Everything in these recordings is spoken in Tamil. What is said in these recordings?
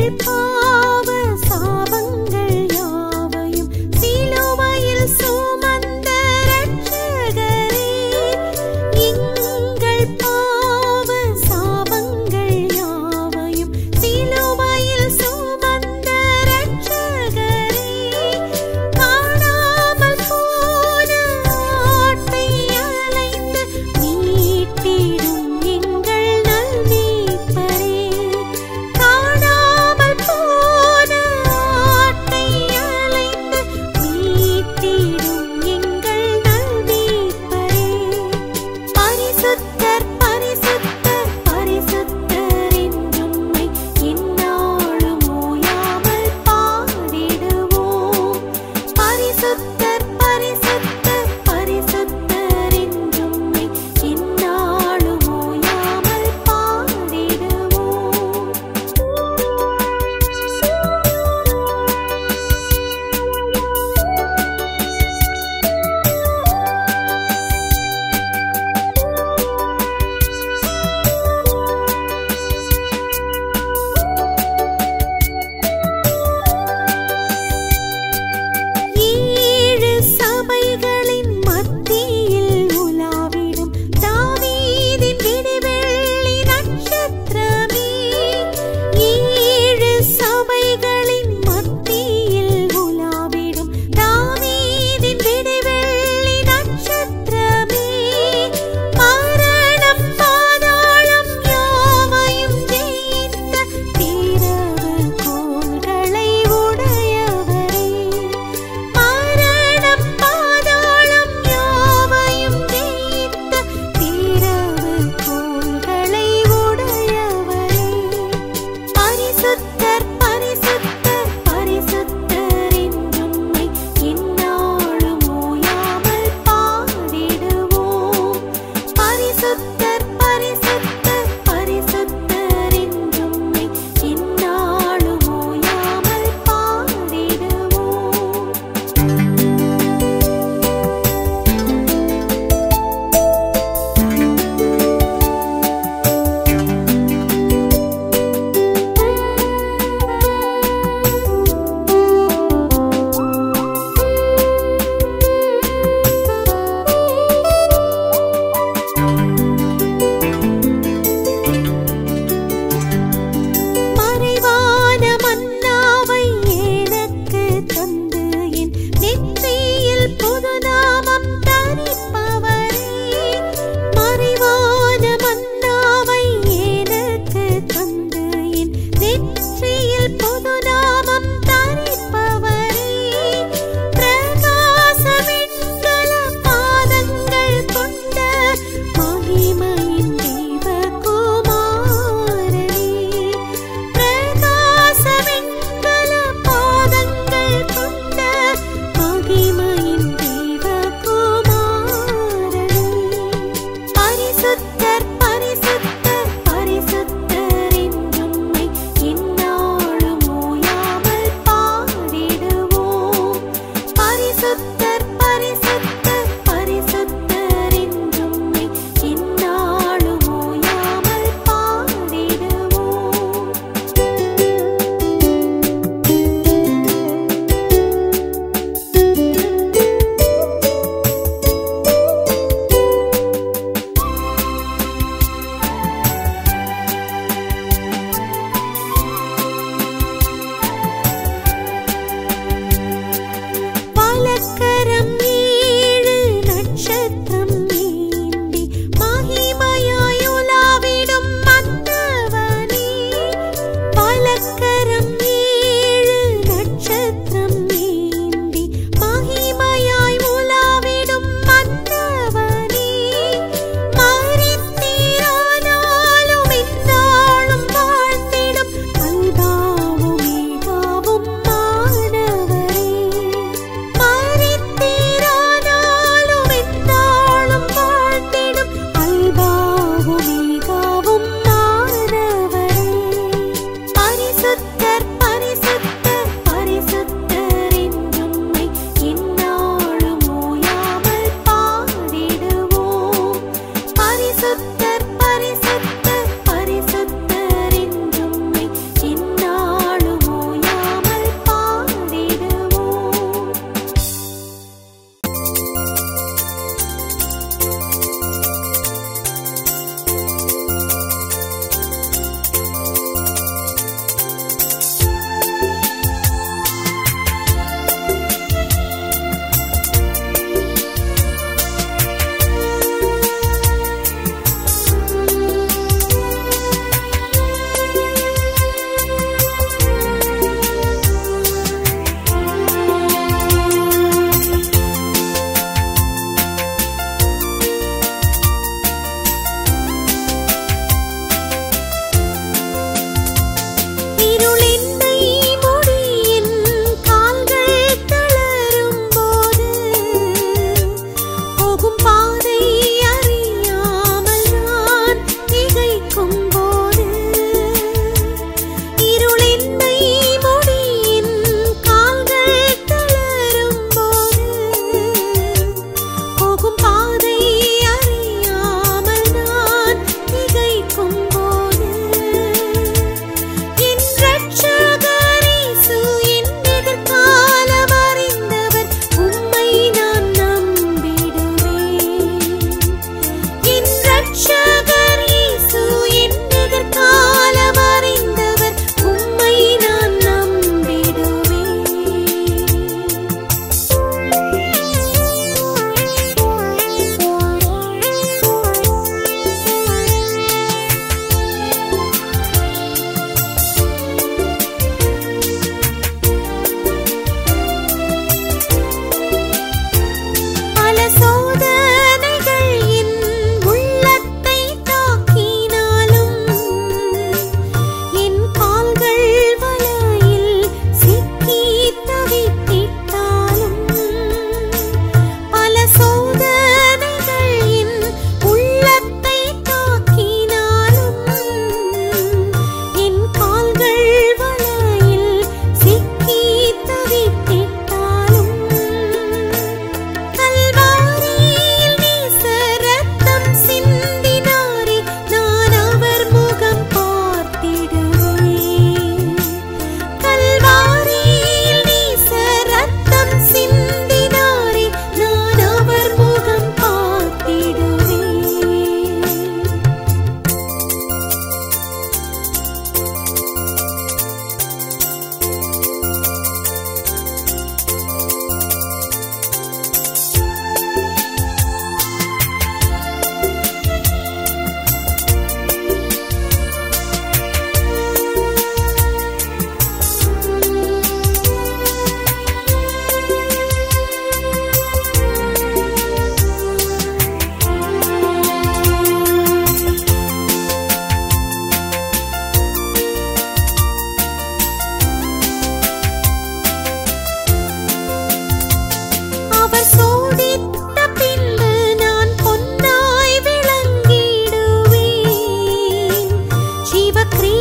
எங்கள் பாவ சாபங்கள் யாவையும் சிலுவையில் சுமந்த இரட்சகரே எங்கள் பாவ சாபங்கள் யாவையும் சிலுவையில் சுமந்த இரட்சகரே காணாமல் போன ஆட்டை அலைந்து மீட்டிடும் எங்கள் நல்மீட்பரே காணாமல் போன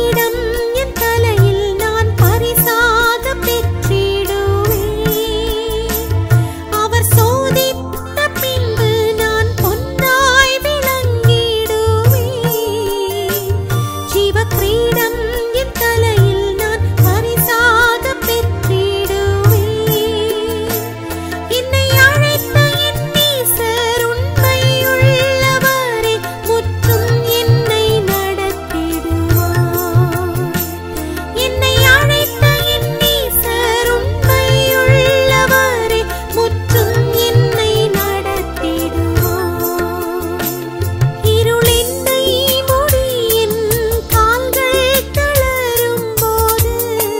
கிரீடம் என் தலையில் நான் பரிசாக பெற்றிடுவேன் அவர் சோதித்த பின்பு நான் பொன்னாய் விளங்கிடுவேன் ஜீவ கிரீடம் என் தலையில் நான் பரிசாக பெற்றிடுவேன் என்னை அழைத்த என் நேசர் உண்மையுள்ளவரே முற்றும் என்னை நடத்திடுவார் என்னை அழைத்த என் நேசர் உண்மையுள்ளவரே முற்றும் என்னை நடத்திடுவார் இருளென்னை முடியின் கால்கள் தளரும் போது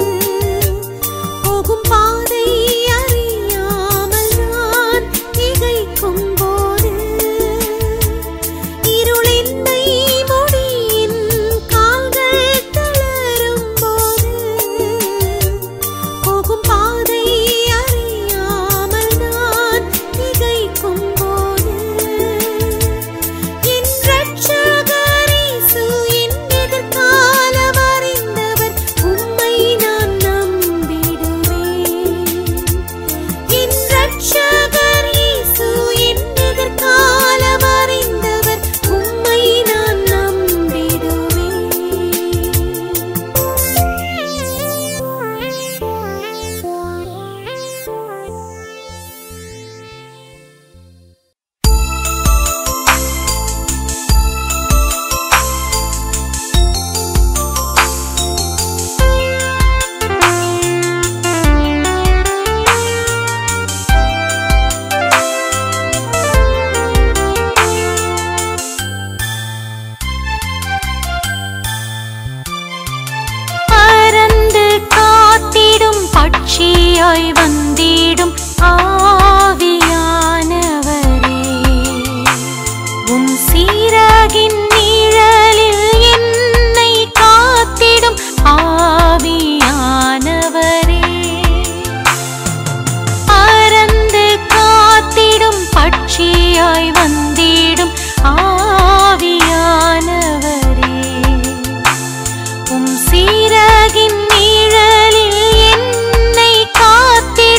போகும் பாதை அறியாமல் நான் திகைக்கும் போது இருளென்னை முடியின் கால்கள் தளரும் போது போகும் பாதை அறியாமல் நான் திகைக்கும் போது என் ரட்சகர் இயேசு என் எதிர்காலம் அறிந்தவர் உம்மை நான் நம்பிடுவேன் என் ரட்சகர் இயேசு என் எதிர்காலம் அறிந்தவர் உம்மை நான் நம்பிடுவேன் பறந்து காத்திடும் பட்சியாய் வந்திடும் ஆவியானவரே உம் சீரகின் நிழலில் என்னை காத்திடும் ஆவியானவரே பறந்து காத்திடும் பட்சியாய் வந்திடும் ஆவியானவரே உம் சீரகின் நிழலில் என்னை காத்திடும்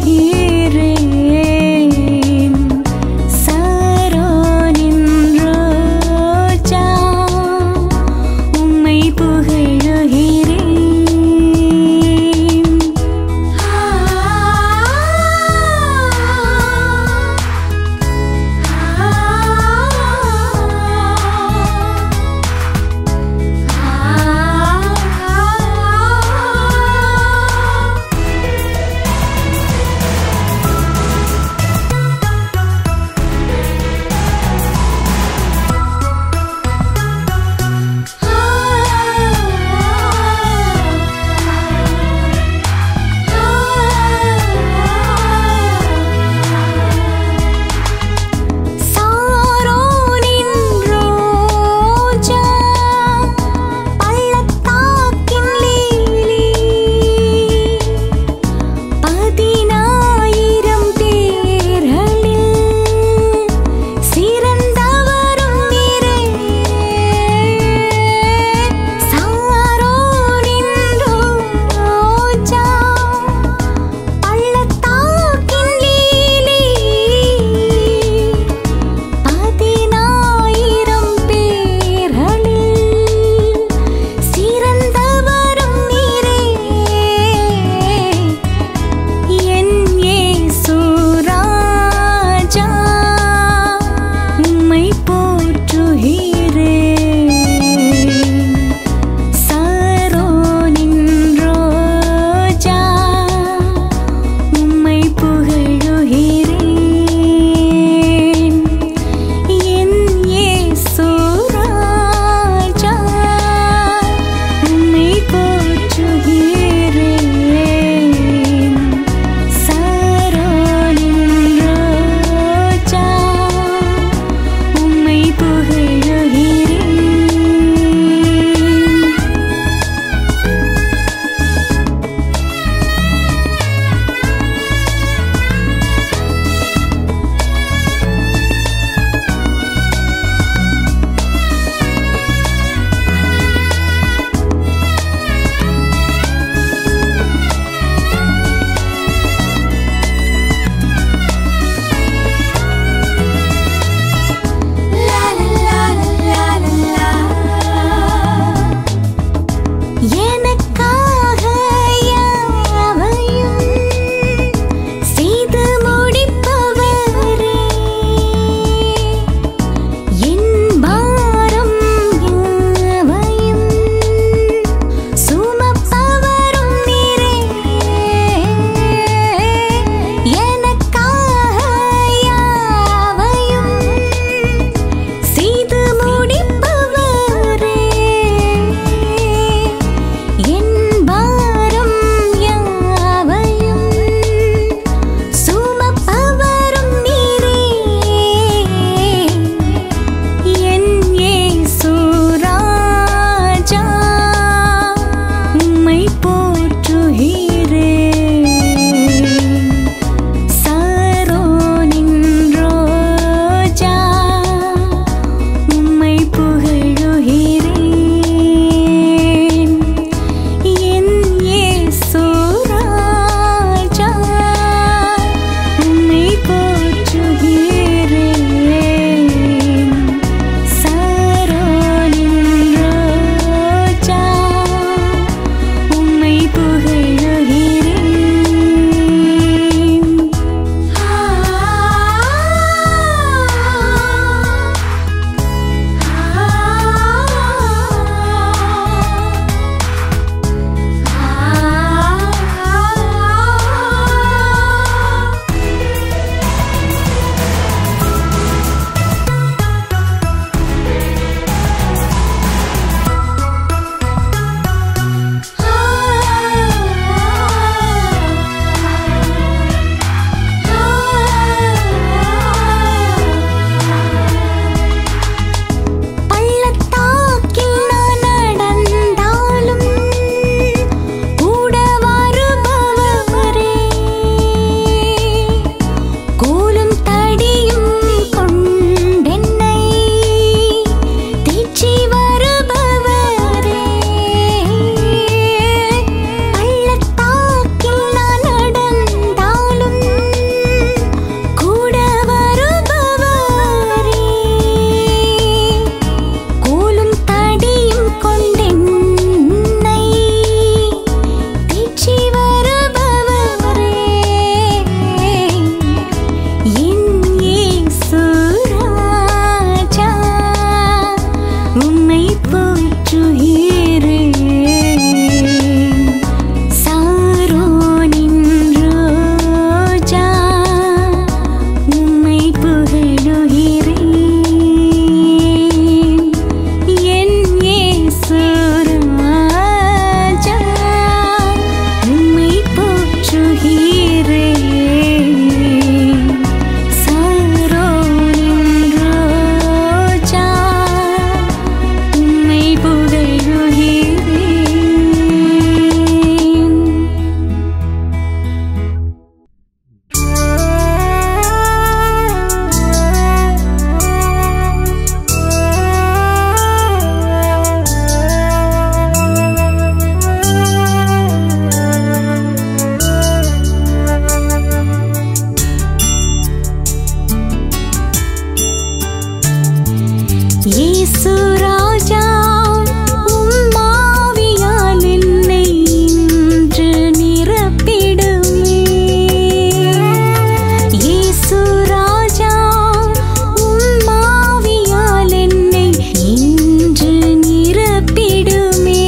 சாரோனின் ரோஜா உம்மை புகழுகிறேன் இயேசு ராஜா உம்மாவியால் என்னை இன்று நிரப்பிடுமே இயேசு ராஜா உம்மாவியால் என்னை இன்று நிரப்பிடுமே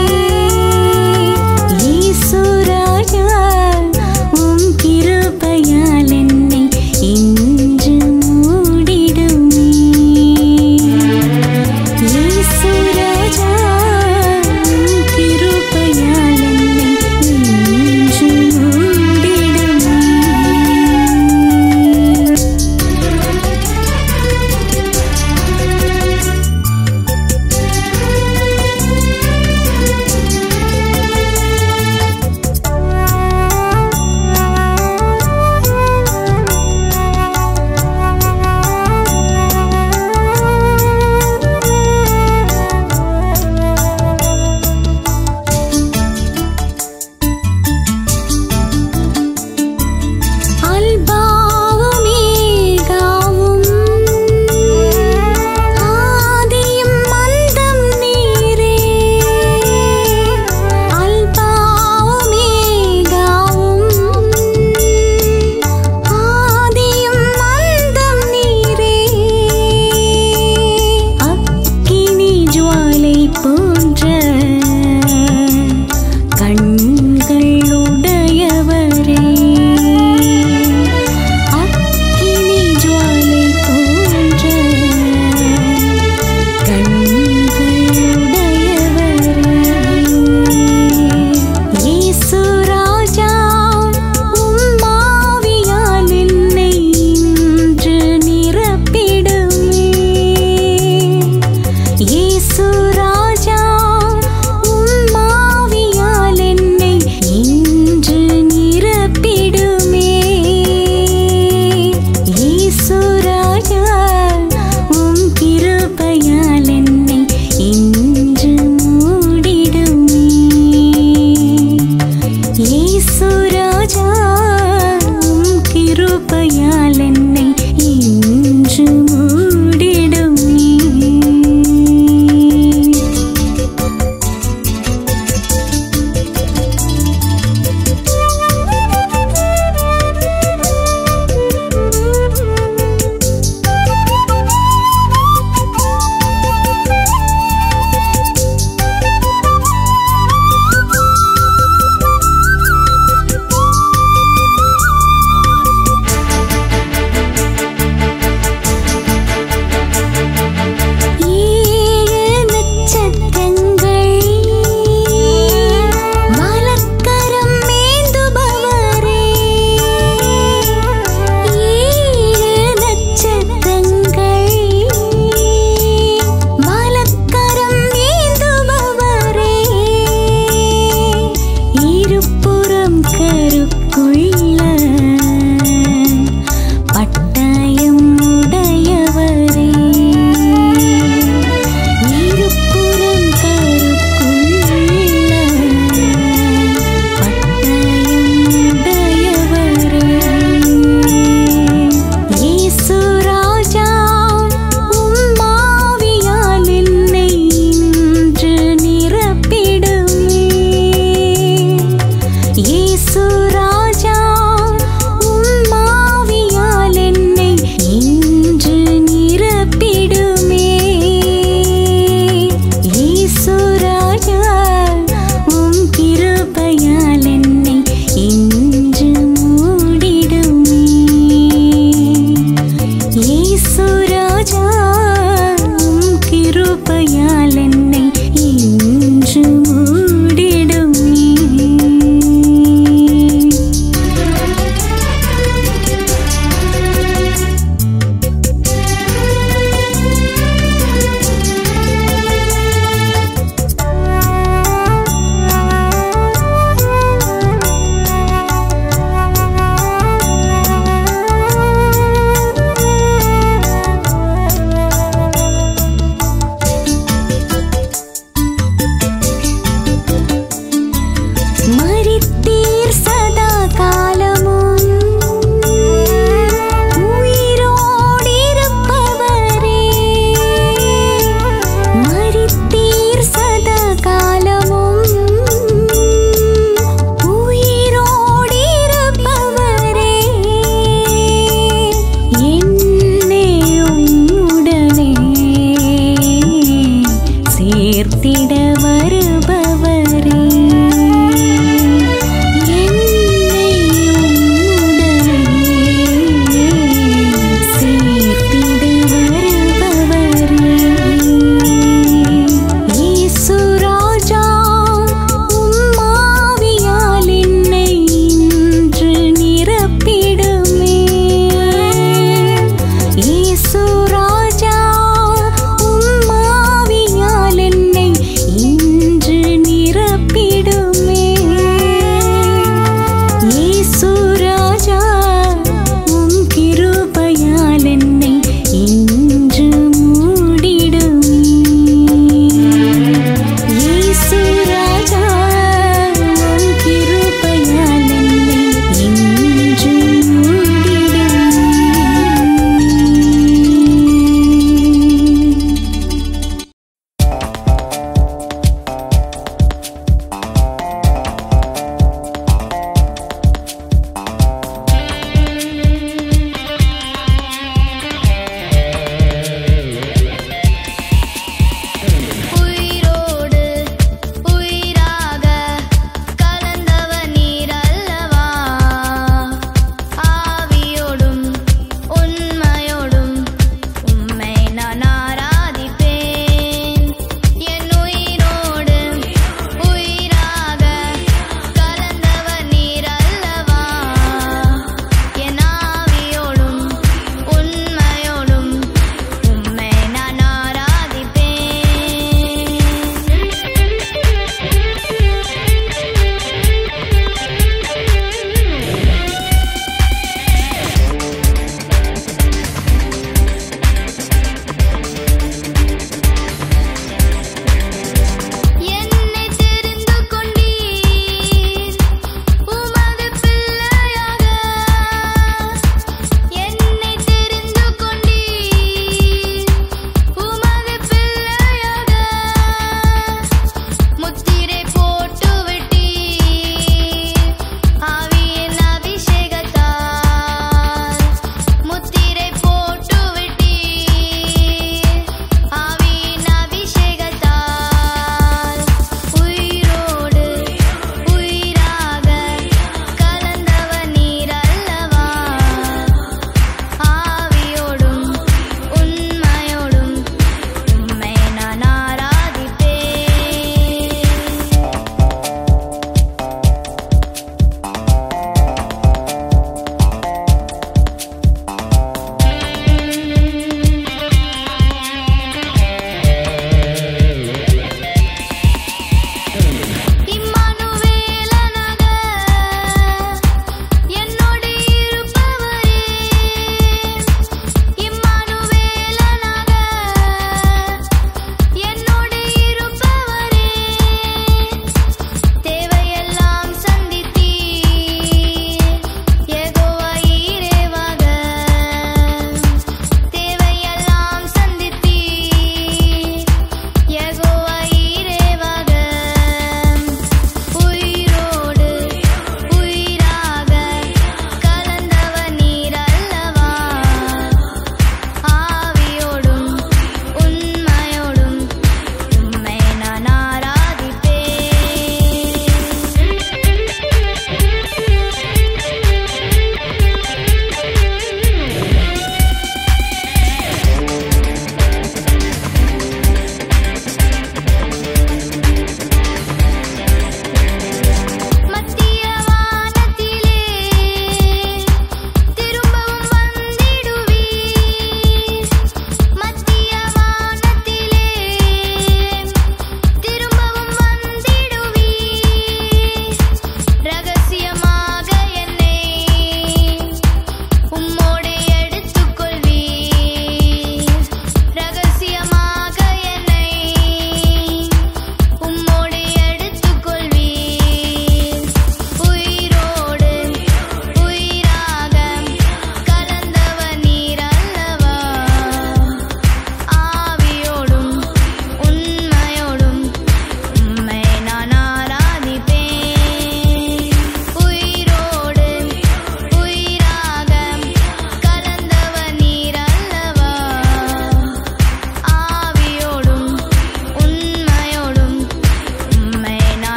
இயேசு ராஜா உம் கிருபையால் என்னை இன்று மூடிடுமே இயேசு ராஜா உம் கிருபையால் என்னை இன்று மூடிடுமே அல்பாவுமேகாவும் ஆதியும் மந்தம் நீரே அல்பாவுமேகாவும் ஆதியும் மந்தம் நீரே அக்கினி ஜுவாலை போன்ற கண்களுடையவரே அக்கினி ஜுவாலை போன்ற கண்களுடையவரே இயேசு ராஜா உம்மாவியால் என்னை இன்று நிரப்பிடுமே இயேசு ராஜா உம்மாவியால் என்னை இன்று நிரப்பிடுமே இயேசு ராஜா உம் கிருபையால் என்னை இன்று மூடிடுமே இயேசு ராஜா உம் கிருபையால் என்னை இன்று மூடிடுமே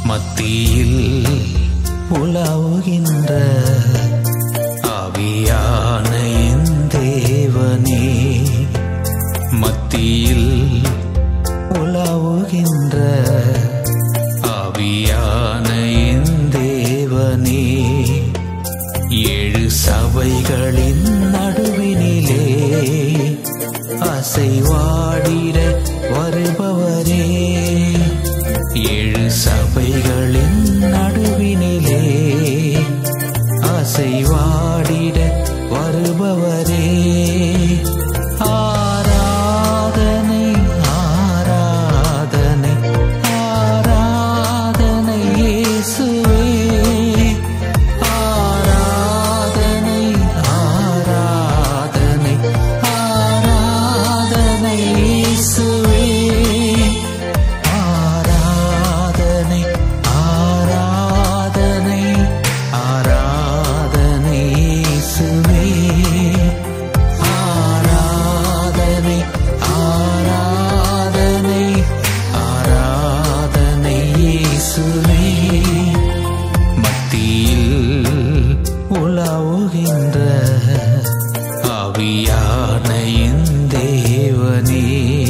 மத்தியில் உலாவுகின்ற ஆவியான என் தேவனே மத்தியில் உலாவுகின்ற ஆவியான என் தேவனே ஏழு சபைகளின் நடுவினிலே அசைவாடிட வருபவரே ஏழு சபைகளின் நடுவினிலே அசைவாடிட வருபவரே ஆராதனை ஆராதனை ஆராதனை இயேசுவே ஆராதனை ஆராதனை ஆராதனை இயேசுவே ஆராதனை ஆராதனை ஆராதனை இயேசுவே ஆராதனை ஆராதனை ஆராதனை இயேசுவே மத்தியில் உலாவுகின்ற ஆவியான என் தேவனே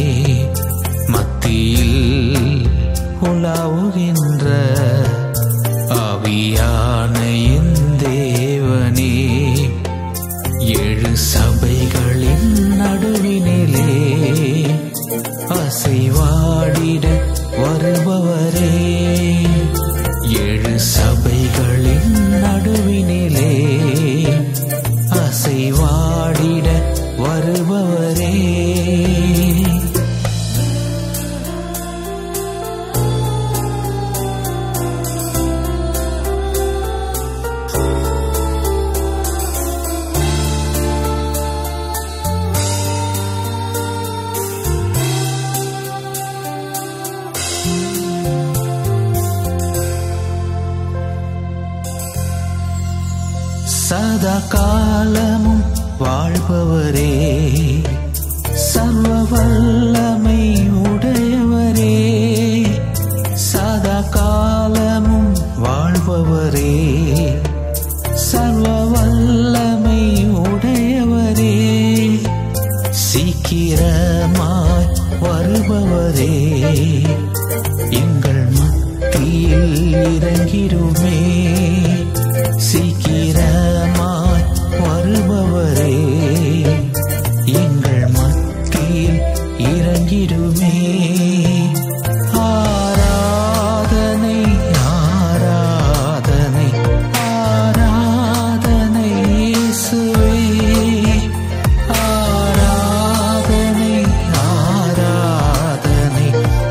மத்தியில் உலாவுகின்ற ஆவியான என் தேவனே ஏழு சபைகளின் நடுவினிலே அசைவாடிட வருபவரே ஏழு சபைகளின் நடுவினிலே அசைவாடிட வருபவரே சதா காலமும் வாழ்பவரே சர்வ வல்லமை உடையவரே சதா காலமும் வாழ்பவரே சர்வ வல்லமை உடையவரே சீக்கிரமாய் வருபவரே எங்கள் மத்தியில் இறங்கிடுமே சீக்கிரமாய் வருபவரே எங்கள் மத்தியில் இறங்கிடுமே ஆராதனை ஆராதனை ஆராதனை இயேசுவே ஆராதனை ஆராதனை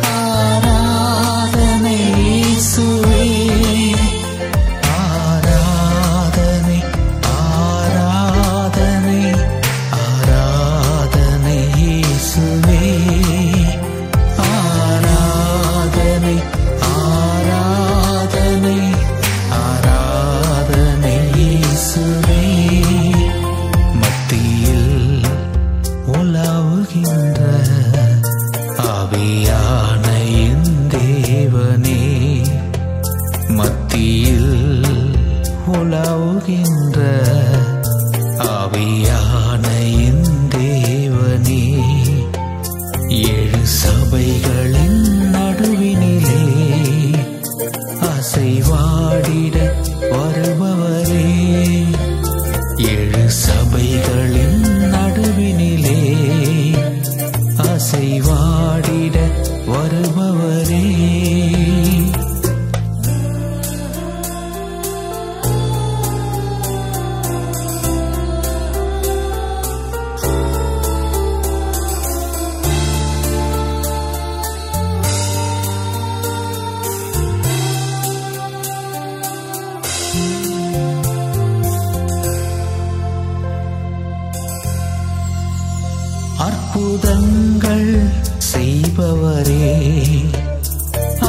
ஆராதனை இயேசுவே ஆராதனை ஆராதனை ஆராதனை இயேசுவே ஆராதனை ஆராதனை ஆராதனை இயேசுவே மத்தியில் உலாவுகின்ற ஆவியான என் தேவனே மத்தியில் உலாவுகின்ற ஆவியான என் தேவனே ஏழு சபைகளின் நடுவினிலே அசைவாடிட வருபவரே ஏழு சபைகளின் நடுவினிலே அசைவாடிட வருபவரே அற்புதங்கள் செய்பவரே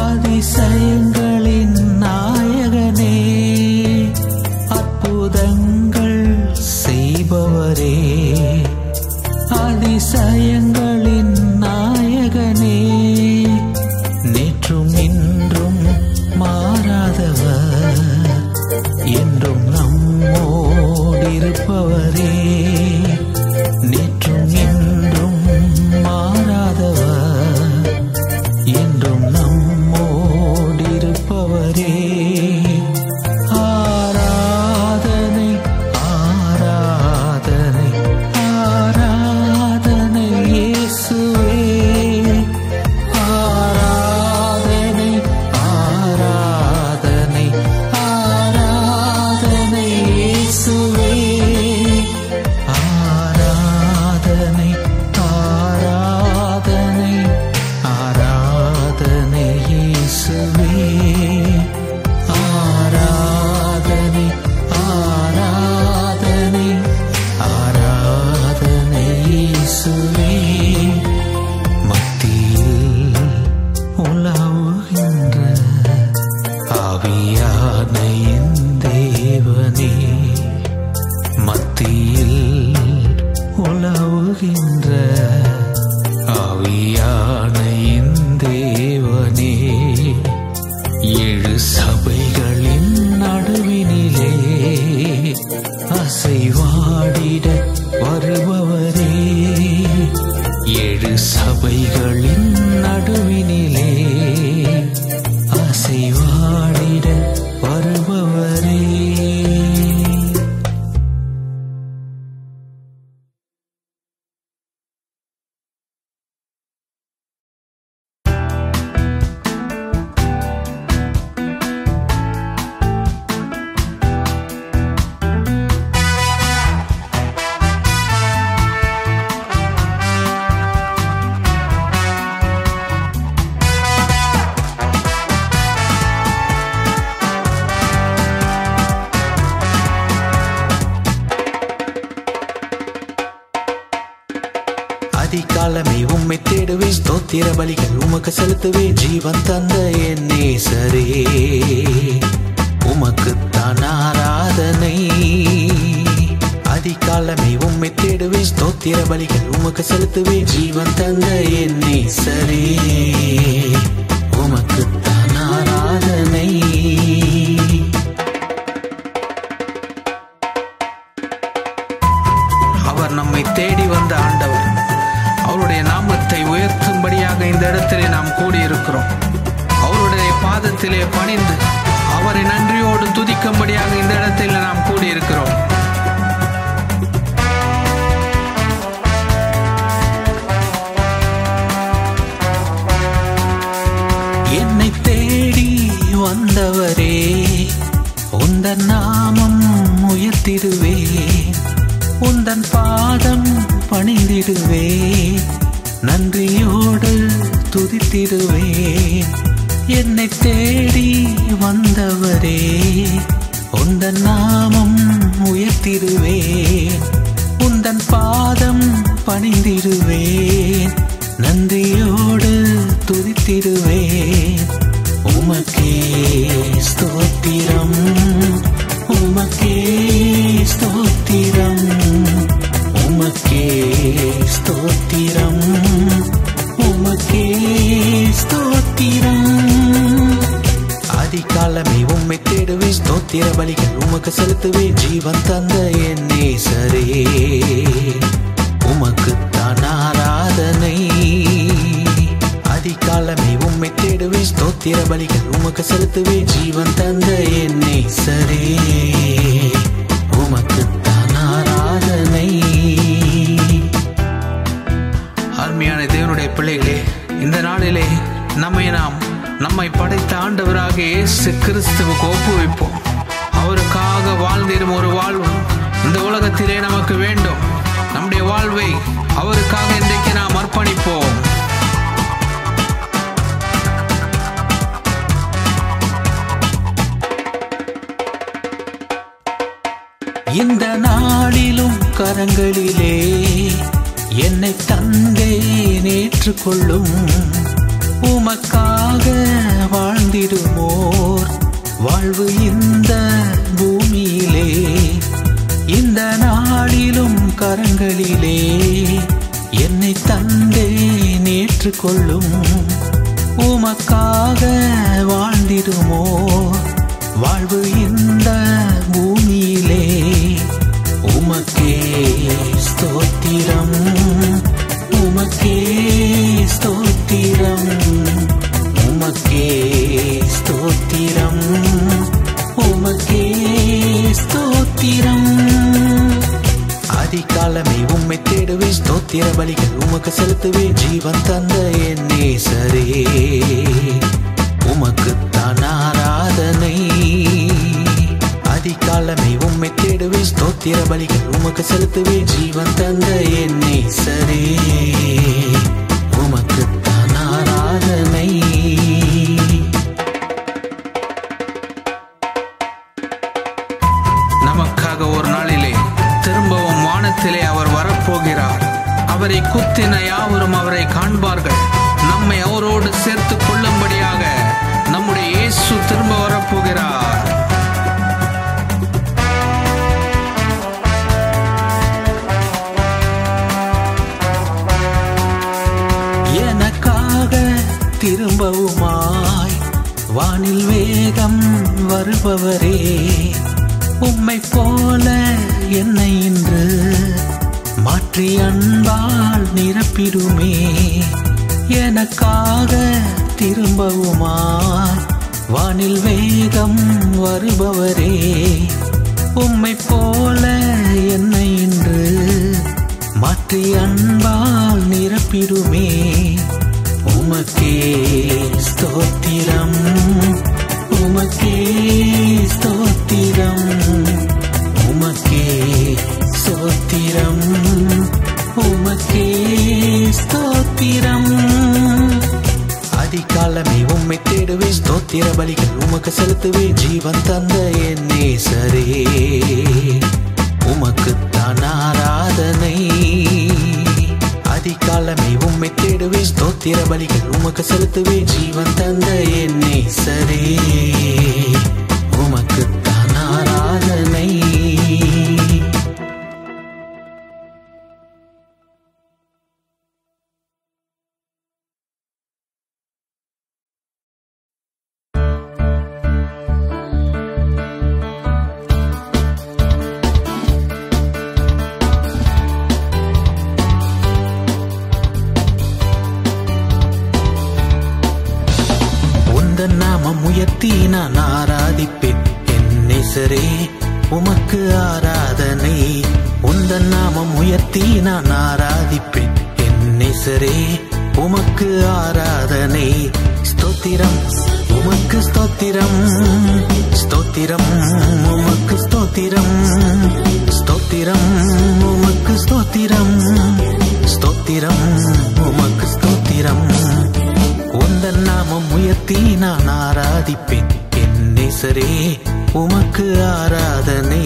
என்றும் நம்மோடிருப்பவரே ஆராதனை ஆராதனை ஆராதனை இயேசுவே ஆராதனை ஆராதனை ஆராதனை இயேசுவே ஆராதனை ஆராதனை ஆராதனை இயேசுவே ஆராதனை ஆராதனை ஆராதனை இயேசுவே மத்தியில் உலாவுகின்ற ஆவியான என் தேவனே மத்தியில் உலாவுகின்ற ஆவியான என் தேவனே ஏழு சபைகளின் நடுவினிலே அசைவாடிட வருபவரே ஏழு சபைகளின் நடுவினிலே அசைவாடிட வருபவரே அதிகாலமே உம்மை தேடுவேன் ஸ்தோத்திர பலிகள் உமக்கு செலுத்துவேன் ஜீவன் தந்த என் நேசரே உமக்குத்தான் ஆராதனை அதிகாலமே உம்மை தேடுவேன் ஸ்தோத்திர பலிகள் உமக்கு செலுத்துவேன் ஜீவன் தந்த என் நேசரே உமக்குத்தான் ஆராதனை அவர் நம்மை தேடி வந்த ஆண்டவர் அவருடைய நாமத்தை உயர்த்தும்படியாக இந்த இடத்திலே நாம் கூடியிருக்கிறோம் அவருடைய பாதத்திலே பணிந்து அவரை நன்றியோடு துதிக்கும்படியாக இந்த இடத்தில் நாம் கூடியிருக்கிறோம் என்னை தேடி வந்தவரே உந்தன் நாமம் உயர்த்திடுவேன் உந்தன் பாதம் பணிந்திடுவேன் நன்றியோடு துதித்திடுவேன் என்னை தேடி வந்தவரே உந்தன் நாமம் உயர்த்திடுவேன் உந்தன் பாதம் பணிந்திடுவேன் நன்றியோடு துதித்திடுவேன் உமக்கே ஸ்தோத்திரம் உமக்கே ஸ்தோத்திரம் உமக்கே ஸ்தோத்திரம் உமக்கே ஸ்தோத்திரம் அதிகாலமே உம்மை தேடுவேன் ஸ்தோத்திர பலிகள் உமக்கு செலுத்துவேன் ஜீவன் தந்த என் நேசரே உமக்குத்தான் ஆராதனை அதிகாலமே உம்மை தேடுவேன் ஸ்தோத்திர பலிகள் உமக்கு செலுத்துவேன் ஜீவன் தந்த என் நேசரே உமக்குத்தான் ஆராதனை அருமையான தேவனுடைய பிள்ளைகளே இந்த நாளிலே நம்மை நாம் நம்மை படைத்த ஆண்டவராக இயேசு கிறிஸ்துவுக்கு ஒப்புவிப்போம் அவருக்காக வாழ்ந்திடும் ஒரு வாழ்வு இந்த உலகத்திலே நமக்கு வேண்டும் நம்முடைய வாழ்வை அவருக்காக இன்றைக்கு நாம் அர்ப்பணிப்போம் இந்த நாளிலும் கரங்களிலே என்னை தந்தை நேற்றுக்கொள்ளும் உமக்காக வாழ்ந்திடுமோர் வாழ்வு இந்த பூமியிலே இந்த நாளிலும் கரங்களிலே என்னை தந்தை நேற்றுக்கொள்ளும் உமக்காக வாழ்ந்திடுமோ வாழ்வு இந்த பூமியிலே உமக்கே ஸ்தோத்திரம் உமக்கே ஸ்தோத்திரம் பலிகள் உமக்கு செலுத்துவே ஜீவன் தந்த என்னை சரே உமக்கு தான் ஆராதனை நமக்காக ஒரு நாளிலே திரும்பவும் வானத்திலே அவர் வரப்போகிறார் அவரை குத்தின யாவரும் அவரை காண்பார்கள் நம்மை அவரோடு சேர்த்து கொள்ளும்படியாக நம்முடைய இயேசு திரும்ப வரப்போகிறார் எனக்காக திரும்பவுமாய் வானில் வேகம் வருபவரே உம்மை போல என்னை இன்று மாற்றி அன்பால் நிரப்பிடுமே எனக்காக திரும்பவுமாய் வானில் வேகம் வருபவரே உம்மை போல என்னை இன்று மாற்றி அன்பால் நிரப்பிடுமே உமக்கே ஸ்தோத்திரம் உமக்கே ஸ்தோத்திரம் உமக்கே ஸ்தோத்திரம் உமக்கே ஸ்தோத்திரம் அதிகாலமே உம்மை தேடுவே ஸ்தோத்திர பலிகள் உமக்கு செலுத்துவே ஜீவன் தந்த என் நேசரே உமக்கு தான் ஆராதனை அதிகாலமே உம்மை தேடுவே ஸ்தோத்திர பலிகள் உமக்கு செலுத்துவே ஜீவன் தந்த என் நேசரே உமக்கு தான் ஆராதனை உந்தன் நாமம் உயர்த்தி நான் ஆராதிப்பேன் என் நேசரே உமக்கு ஆராதனை உந்தன் நாமம் உயர்த்தி நான் ஆராதிப்பேன் என் நேசரே உமக்கு ஆராதனை ஸ்தோத்திரம் உமக்கு ஸ்தோத்திரம் ஸ்தோத்திரம் உமக்கு ஸ்தோத்திரம் ஸ்தோத்திரம் உமக்கு ஸ்தோத்திரம் ஸ்தோத்திரம் உமக்கு ஸ்தோத்திரம் உந்தன் நாமம் உயர்த்தி நான் ஆராதிப்பேன் என் நேசரே உமக்கு ஆராதனை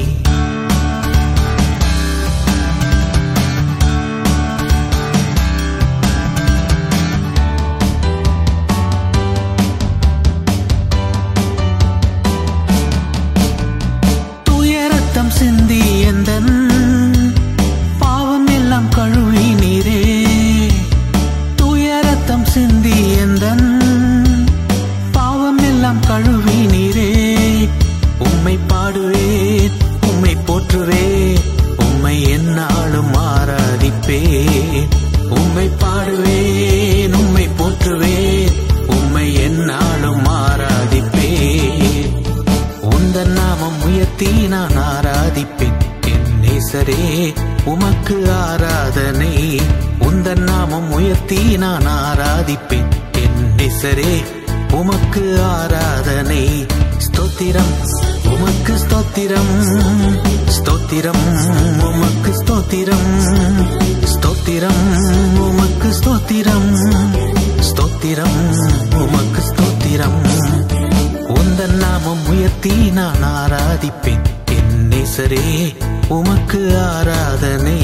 துயரத்தம் சிந்தி எந்தன் பாவம் எல்லாம் கழுவி நீரே துயரத்தம் சிந்தி எந்தன் பாவம் எல்லாம் கழுவி நீரே உம்மை பாடுவேன் உம்மை போற்றுவேன் உம்மை என்னாலும் ஆராதிப்பேன் உம்மை பாடுவேன் உம்மை போற்றுவேன் உம்மை என்னாலும் ஆராதிப்பேன் உந்தன் நாமம் உயர்த்தி நான் ஆராதிப்பேன் என் நேசரே உமக்கு ஆராதனை உந்தன் நாமம் உயர்த்தி நான் ஆராதிப்பேன் என் நேசரே உமக்கு ஆராதனை ஸ்தோத்திரம் உமக்கு ஸ்தோத்திரம் ஸ்தோத்திரம் உமக்கு ஸ்தோத்திரம் ஸ்தோத்திரம் உமக்கு ஸ்தோத்திரம் ஸ்தோத்திரம் உமக்கு ஸ்தோத்திரம் உந்தன் நாமம் உயர்த்தி நான் ஆராதிப்பேன் என் நேசரே உமக்கு ஆராதனை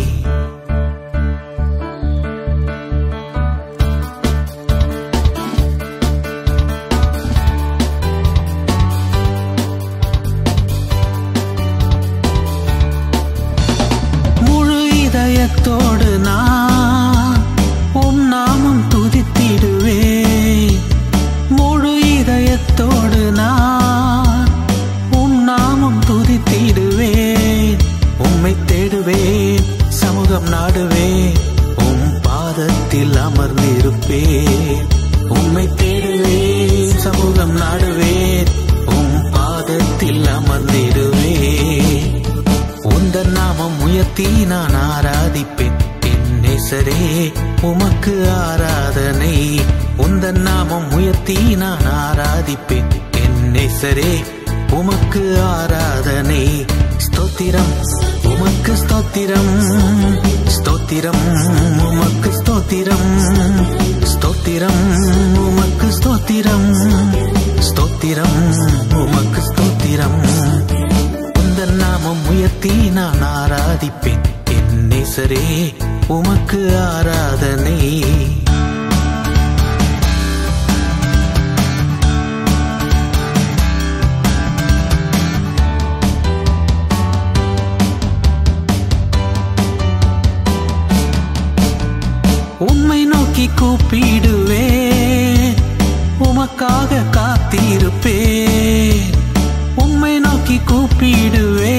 முழு இதயத்தோடு நான் உம் நாமம் துதித்திடுவே முழு இதயத்தோடு நான் உம் நாமம் துதித்திடுவேன் உம்மை தேடுவேன் சமூகம் நாடுவேன் உம் பாதத்தில் அமர்ந்திருப்பேன் உம்மை தேடுவேன் சமூகம் நாடுவேன் உம் பாதத்தில் அமர்ந்திடுவேன் உந்தன் நாமம் உயர்த்தி நான் ஆராதிப்பேன் என் நேசரே உமக்கு ஆராதனை உந்தன் நாமம் உயர்த்தி நான் ஆராதிப்பேன் என் நேசரே உமக்கு ஆராதனை ஸ்தோத்திரம் உமக்கு ஸ்தோத்திரம் ஸ்தோத்திரம் உமக்கு ஸ்தோத்திரம் ஸ்தோத்திரம் உமக்கு ஸ்தோத்திரம் ஸ்தோத்திரம் உமக்கு ஸ்தோத்திரம் உந்தன் நாமம் உயர்த்தி நான் ஆராதிப்பேன் என் நேசரே உமக்கு ஆராதனை உம்மை நோக்கி கூப்பிடுவே உமக்காக காத்திருப்பே உம்மை நோக்கி கூப்பிடுவே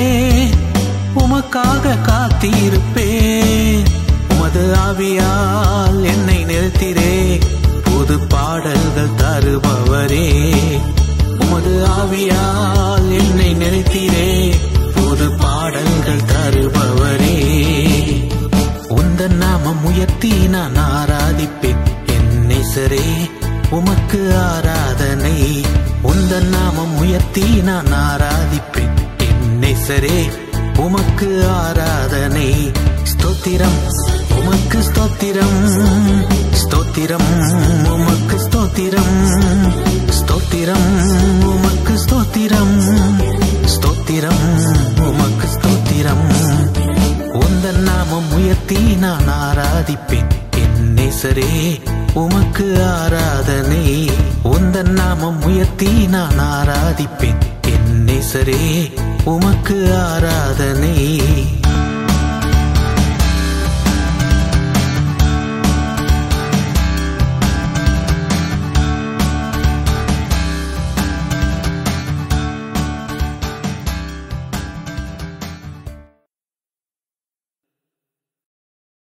உமக்காக காத்திருப்பே உமது ஆவியால் என்னை நிறுத்திரே புது பாடல்கள் தருபவரே உமது ஆவியால் என்னை நிறுத்திரே புது பாடல்கள் தருபவரே உந்தன் நாமம் உயர்த்தி நான் ஆராதிப்பேன் என் நேசரே உமக்கு ஆராதனை உந்தன் நாமம் உயர்த்தி நான் ஆராதிப்பேன் என் நேசரே உமக்கு ஆராதனை ஸ்தோத்திரம் உமக்கு ஸ்தோத்திரம் ஸ்தோத்திரம் உமக்கு ஸ்தோத்திரம் ஸ்தோத்திரம் உமக்கு ஸ்தோத்திரம் ஸ்தோத்திரம் உமக்கு ஸ்தோத்திரம் உந்தன் நாமம் உயர்த்தி நான் ஆராதிப்பேன் என் நேசரே உமக்கு ஆராதனை உந்தன் நாமம் உயர்த்தி நான் ஆராதிப்பேன் என் நேசரே உமக்கு ஆராதனை